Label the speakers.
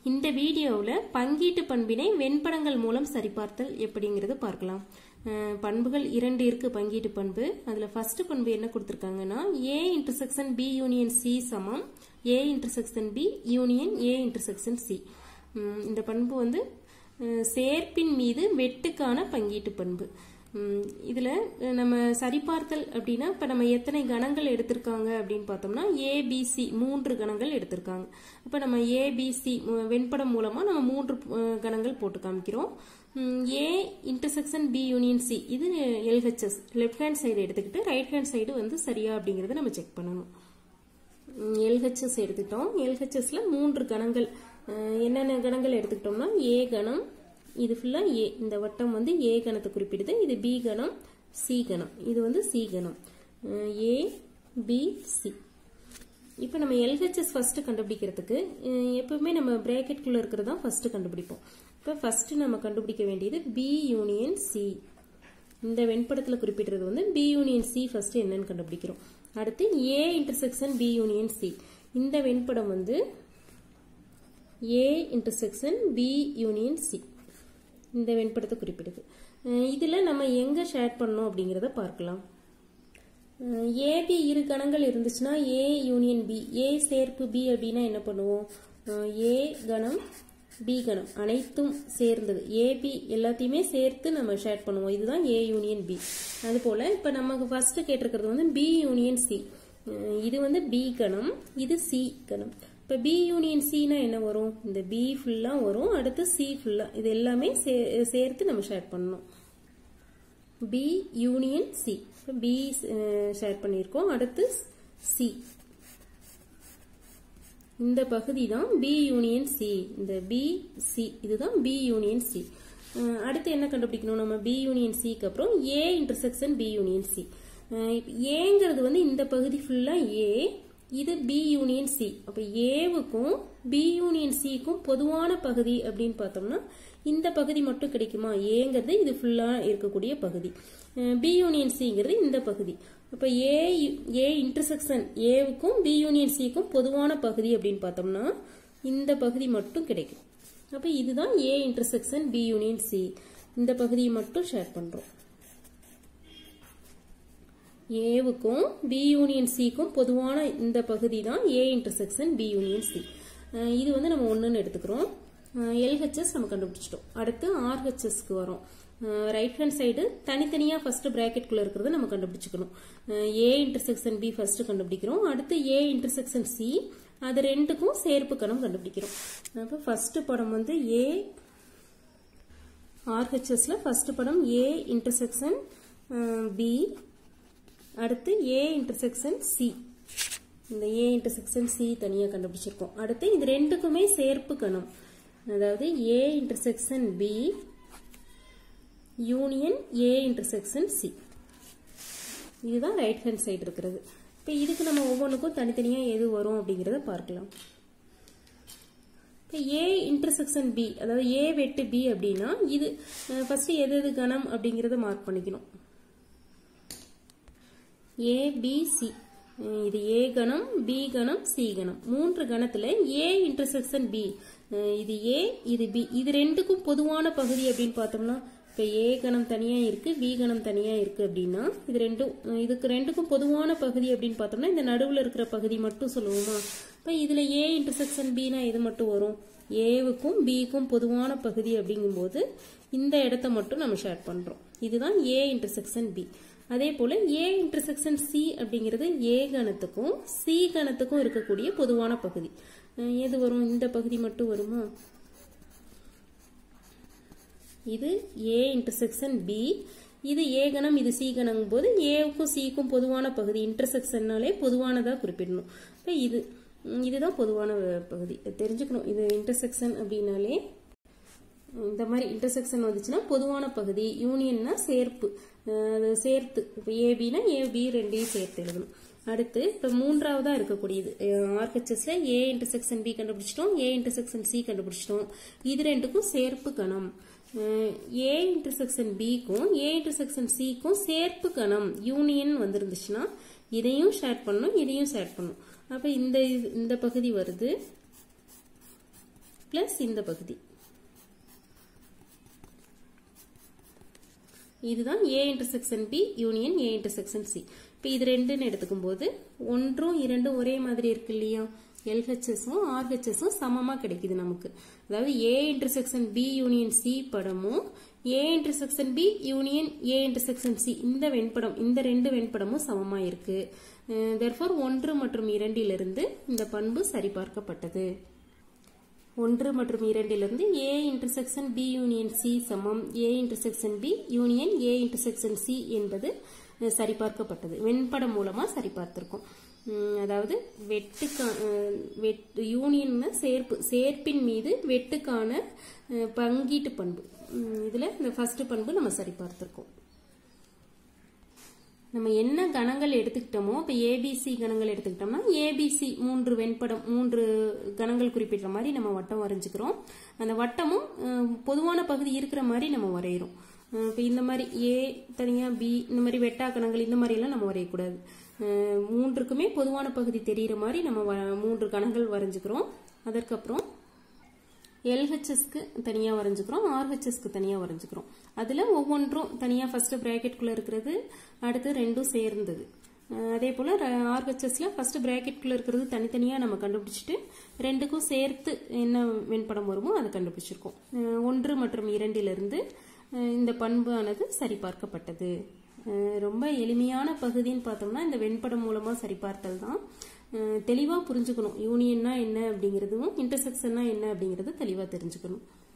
Speaker 1: இந்த வீடியோவில் பங்கீட்டு பண்பினை வெண்படங்கள் மூலம் சரிபார்த்தல் எப்படிங்கிறது பார்க்கலாம் அஹ் பண்புகள் இரண்டு இருக்கு பங்கீட்டு பண்பு அதில் ஃபர்ஸ்ட் பண்பு என்ன கொடுத்துருக்காங்கன்னா A intersection B union C சமம் A intersection B union A intersection C இந்த பண்பு வந்து அஹ் சேர்ப்பின் மீது வெட்டுக்கான பங்கீட்டு பண்பு உம் இதுல அஹ் நம்ம சரிபார்த்தல் அப்படின்னா இப்ப நம்ம எத்தனை கணங்கள் எடுத்திருக்காங்க அப்படின்னு பார்த்தோம்னா ஏபிசி மூன்று கணங்கள் எடுத்திருக்காங்க அப்ப நம்ம ஏபிசி வெண்படம் மூலமா நம்ம மூன்று அஹ், கணங்கள் போட்டு காமிக்கிறோம் A intersection B union C இது எல்ஹெச்எஸ் லெஃப்ட் ஹேண்ட் சைடு எடுத்துக்கிட்டு ரைட் ஹேண்ட் சைடு வந்து சரியா அப்படிங்கறத நம்ம செக் பண்ணணும் எல்ஹெச்எஸ் எடுத்துக்கிட்டோம் எல்ஹெச்எஸ்ல மூன்று கணங்கள் அஹ், என்னென்ன கணங்கள் எடுத்துக்கிட்டோம்னா ஏ கணம் இது ஃபுல்லா ஏ இந்த வட்டம் வந்து ஏ கணத்தை குறிப்பிடுது இது பி கணம் சி கணம் இது வந்து சி கணம் ஏ பி சி இப்போ நம்ம எல்ஹெச்எஸ் ஃபர்ஸ்ட் கண்டுபிடிக்கிறதுக்கு அஹ், எப்பவுமே நம்ம பிராக்கெட்குள்ள இருக்கிறது தான் ஃபர்ஸ்ட் கண்டுபிடிப்போம் இப்போ ஃபர்ஸ்ட் நம்ம கண்டுபிடிக்க வேண்டியது பி யூனியன் சி இந்த வெண்படத்தில் குறிப்பிடுறது வந்து பி யூனியன் சி ஃபர்ஸ்ட் என்னன்னு கண்டுபிடிக்கிறோம் அடுத்து A intersection B union C இந்த வெண்படம் வந்து A intersection B union C இந்த வெண்படத்தை குறிப்பிடுது அஹ் இதுல நம்ம எங்க ஷேர் பண்ணோம் அப்படிங்கறத பார்க்கலாம் ஏபி இரு கணங்கள் இருந்துச்சுன்னா ஏ யூனியன் பி ஏ சேர்ப்பு பி அப்படின்னா என்ன பண்ணுவோம் ஏ கணம் பி கணம் அனைத்தும் சேர்ந்தது ஏபி எல்லாத்தையுமே சேர்த்து நம்ம ஷேர் பண்ணுவோம் இதுதான் ஏ யூனியன் பி அது போல இப்ப நமக்கு ஃபர்ஸ்ட் கேட்டிருக்கிறது வந்து பி யூனியன் சி இது வந்து பி கணம் இது சி கணம் இப்ப பி யூனியன் சினா என்ன வரும் இந்த பி ஃபுல்லா வரும் அடுத்து சி ஃபுல்லா இது எல்லாமே சே- சேர்த்து நம்ம ஷேர் பண்ணணும் B union C B share பண்ணியிருக்கோம் அடுத்து சி இந்த பகுதி தான் பி யூனியன் சி இந்த பி சி இதுதான் பி யூனியன் சி அடுத்து என்ன கண்டுபிடிக்கணும் நம்ம பி யூனியன் சிக்கு அப்புறம் A intersection B union C ஏங்கிறது வந்து இந்த பகுதி ஃபுல்லா ஏ இது பி யூனியன் சி அப்ப ஏவுக்கும் பி யூனியன் சிக்கும் பொதுவான பகுதி அப்படின்னு பார்த்தோம்னா இந்த பகுதி மட்டும் கிடைக்குமா ஏங்கிறது இது ஃபுல்லா இருக்கக்கூடிய பகுதி பி யூனியன் சிங்கிறது இந்த பகுதி அப்ப ஏ ஏ இன்டர்செக்ஷன் ஏவுக்கும் பி யூனியன் சிக்கும் பொதுவான பகுதி அப்படின்னு பார்த்தோம்னா இந்த பகுதி மட்டும் கிடைக்கும் அப்ப இதுதான் A intersection B union C இந்த பகுதியை மட்டும் ஷேர் பண்றோம் ஏவுக்கும் பி யூனியன் சிக்கும் பொதுவான இந்த பகுதி தான் A intersection B union C இது வந்து நம்ம ஒண்ணுன்னு எடுத்துக்கிறோம் எல்ஹெச்எஸ் நம்ம கண்டுபிடிச்சிட்டோம் அடுத்து ஆர்ஹெச்எஸ்க்கு வரோம் ரைட் ஹேண்ட் சைடு தனித்தனியா ஃபர்ஸ்ட் பிராக்கெட்குள்ள இருக்கிறத நம்ம கண்டுபிடிச்சுக்கணும் ஏ இன்டர்செக்ஷன் பி ஃபர்ஸ்ட் கண்டுபிடிக்கிறோம் அடுத்து ஏ இன்டர்செக்ஷன் சி அது ரெண்டுக்கும் சேர்ப்பு கணம் கண்டுபிடிக்கிறோம் அப்ப ஃபர்ஸ்ட் படம் வந்து ஏ ஆர்ஹெச்எஸ்ல ஃபர்ஸ்ட் படம் ஏ இன்டர்செக்ஷன் பி அடுத்து ஏ இன்டர்செக்ஷன் சி இந்த ஏ இன்டர்செக்ஷன் சி தனியாக கண்டுபிடிச்சிருக்கோம் அடுத்து இது ரெண்டுக்குமே சேர்ப்பு கணம் அதாவது A intersection B union A intersection C இதுதான் ரைட் ஹேண்ட் சைடு இருக்கிறது இப்போ இதுக்கு நம்ம ஒவ்வொன்றுக்கும் தனித்தனியாக எது வரும் அப்படிங்கிறத பார்க்கலாம் இப்போ ஏ இன்டர்செக்ஷன் பி அதாவது ஏ வெட்டு பி அப்படின்னா இது ஃபர்ஸ்ட் எது எது கணம் அப்படிங்கிறத மார்க் பண்ணிக்கணும் ஏ பி சி இது ஏ கணம் பி கணம் சி கணம் மூன்று கணத்துல ஏ இன்டர்செக்ஷன் பி இது ஏ இது பி இது ரெண்டுக்கும் பொதுவான பகுதி அப்படின்னு பார்த்தோம்னா இப்ப ஏ கணம் தனியா இருக்கு பி கணம் தனியா இருக்கு அப்படின்னா இது ரெண்டும் அஹ் இதுக்கு ரெண்டுக்கும் பொதுவான பகுதி அப்படின்னு பார்த்தோம்னா இந்த நடுவுல இருக்கிற பகுதி மட்டும் சொல்லுவோமா இப்ப இதுல ஏ இன்டர்செக்ஷன் பினா இது மட்டும் வரும் ஏவுக்கும் பிக்கும் பொதுவான பகுதி அப்படிங்கும்போது இந்த இடத்த மட்டும் நம்ம ஷேர் பண்றோம் இதுதான் ஏ இன்டர்செக்ஷன் பி அதே போல ஏ இன்டர்செக்ஷன் சி அப்படிங்கிறது ஏ கணத்துக்கும் சி கணத்துக்கும் இருக்கக்கூடிய பொதுவான பகுதி அஹ் எது வரும் இந்த பகுதி மட்டும் வருமா இது ஏ இன்டர்செக்ஷன் பி இது ஏ கணம் இது சி கணம் போது ஏவுக்கும் சிக்கும் பொதுவான பகுதி இன்டர்செக்ஷன்னாலே பொதுவானதா குறிப்பிடணும் இப்போ இது ம், இதுதான் பொதுவான பகுதி தெரிஞ்சுக்கணும் இது இன்டர்செக்ஷன் அப்படின்னாலே இந்த மாதிரி இன்டர்செக்ஷன் வந்துச்சுன்னா பொதுவான பகுதி யூனியன்னா சேர்ப்பு அஹ் அது சேர்த்து இப்போ ஏபினா ஏபி ரெண்டையும் சேர்த்து எழுதணும் அடுத்து இப்போ மூன்றாவதா இருக்கக்கூடியது ஆர்ஹெச்எஸ்ல ஏ இன்டர்செக்ஷன் பி கண்டுபிடிச்சிட்டோம் ஏ இன்டர்செக்ஷன் சி கண்டுபிடிச்சிட்டோம் இது ரெண்டுக்கும் சேர்ப்பு கணம் ஏ இன்டர்செக்ஷன் பிக்கும் ஏ இன்டர்செக்ஷன் சிக்கும் சேர்ப்பு கணம் யூனியன் வந்துருந்துச்சுன்னா இதையும் ஷேர் பண்ணணும் இதையும் ஷேர் பண்ணணும் அப்ப இந்த இது- இந்த பகுதி வருது பிளஸ் இந்த பகுதி இதுதான் A intersection B union A intersection C இப்போ இது ரெண்டுன்னு எடுத்துக்கும் போது ஒன்றும் இரண்டும் ஒரே மாதிரி இருக்கு இல்லையா எல்ஹெச்எஸும் ஆர்ஹெச்எஸும் சமமா கிடைக்குது நமக்கு அதாவது A intersection B union C படமும் A intersection B union A intersection C இந்த வெண்படம் இந்த ரெண்டு வெண்படமும் சமமா இருக்கு தெர்ஃபோர் ஒன்று மற்றும் இரண்டிலிருந்து இந்த பண்பு சரிபார்க்கப்பட்டது ஒன்று மற்றும் இரண்டிலிருந்து A intersection B union C சமம் A intersection B union A intersection C என்பது அஹ், சரிபார்க்கப்பட்டது வெண்படம் மூலமா சரிபார்த்திருக்கோம் உம், அதாவது வெட்டுக்கா அஹ், வெட் யூனியன் சேர்ப்பு சேர்ப்பின் மீது வெட்டுக்கான அஹ், பங்கீட்டு பண்பு உம், இதுல இந்த ஃபர்ஸ்ட் பண்பு நம்ம சரிபார்த்திருக்கோம் நம்ம என்ன கணங்கள் எடுத்துக்கிட்டோமோ இப்போ ஏபிசி கணங்கள் எடுத்துக்கிட்டோம்னா ஏபிசி மூன்று வெண்படம் மூன்று கணங்கள் குறிப்பிட்ட மாதிரி நம்ம வட்டம் வரைஞ்சுக்கிறோம் அந்த வட்டமும் அஹ், பொதுவான பகுதி இருக்கிற மாதிரி நம்ம வரைகிறோம் இப்போ இந்த மாதிரி ஏ தனியாக பி இந்த மாதிரி வெட்டா கணங்கள் இந்த மாதிரிலாம் நம்ம வரையக்கூடாது அஹ், மூன்றுக்குமே பொதுவான பகுதி தெரிகிற மாதிரி நம்ம வ- மூன்று கணங்கள் வரைஞ்சுக்கிறோம் அதற்கப்புறம் எல்ஹெச்எஸ்க்கு தனியாக வரைஞ்சுக்கிறோம் ஆர்ஹெச்எஸ்க்கு தனியாக வரைஞ்சுக்கிறோம் அதில் ஒவ்வொன்றும் தனியாக ஃபஸ்ட்டு ப்ராக்கெட்குள்ளே இருக்கிறது அடுத்து ரெண்டும் சேர்ந்தது அஹ் அதே போல் ஆர்ஹெச்எஸ்ல ஃபஸ்ட்டு ப்ராக்கெட்குள்ளே இருக்கிறது தனித்தனியாக நம்ம கண்டுபிடிச்சிட்டு ரெண்டுக்கும் சேர்த்து என்ன வெண்படம் வருமோ அதை கண்டுபிடிச்சிருக்கோம் அஹ் ஒன்று மற்றும் இரண்டிலிருந்து அஹ் இந்த பண்பானது சரிபார்க்கப்பட்டது அஹ் ரொம்ப எளிமையான பகுதின்னு பார்த்தோம்னா இந்த வெண்படம் மூலமாக சரிபார்த்தல் தான் தெளிவாக புரிஞ்சுக்கணும் யூனியன்னா என்ன அப்படிங்கிறதும் இன்டர்செக்ஷன்னா என்ன அப்படிங்கிறது தெளிவாக தெரிஞ்சுக்கணும்